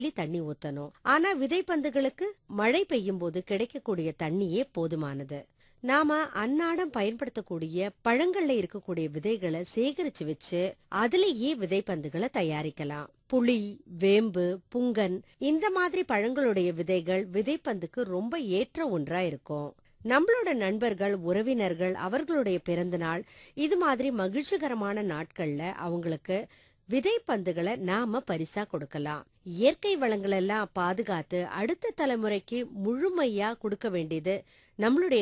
daily தண்ணி ஊத்தணும் ஆனா விதைப்பந்துகளுக்கு மழை பெய்யும் போது கிடைக்கக்கூடிய தண்ணியே போதுமானது நாம அன்னாடம் பயன்படுத்தக்கூடிய பழங்கள்ல இருக்கக்கூடிய விதைகளை சேகரிச்சு வச்சு அதுலயே விதைப்பந்துகளை தயாரிக்கலாம் புளி வேம்பு புங்கன் இந்த மாதிரி பழங்களுடைய விதைகள் விதைப்பந்துக்கு ரொம்ப ஏற்ற ஒன்றா இருக்கும் நம்மளோட நண்பர்கள் உறவினர்கள் அவர்களுடைய பிறந்த நாள் இது மாதிரி மகிழ்ச்சிகரமான நாட்கள்ல அவங்களுக்கு விதைப்பந்துகளை நாம பரிசா கொடுக்கலாம் இயற்கை வளங்கள் எல்லாம் பாதுகாத்து அடுத்த தலைமுறைக்கு முழுமையா கொடுக்க வேண்டியது நம்மளுடைய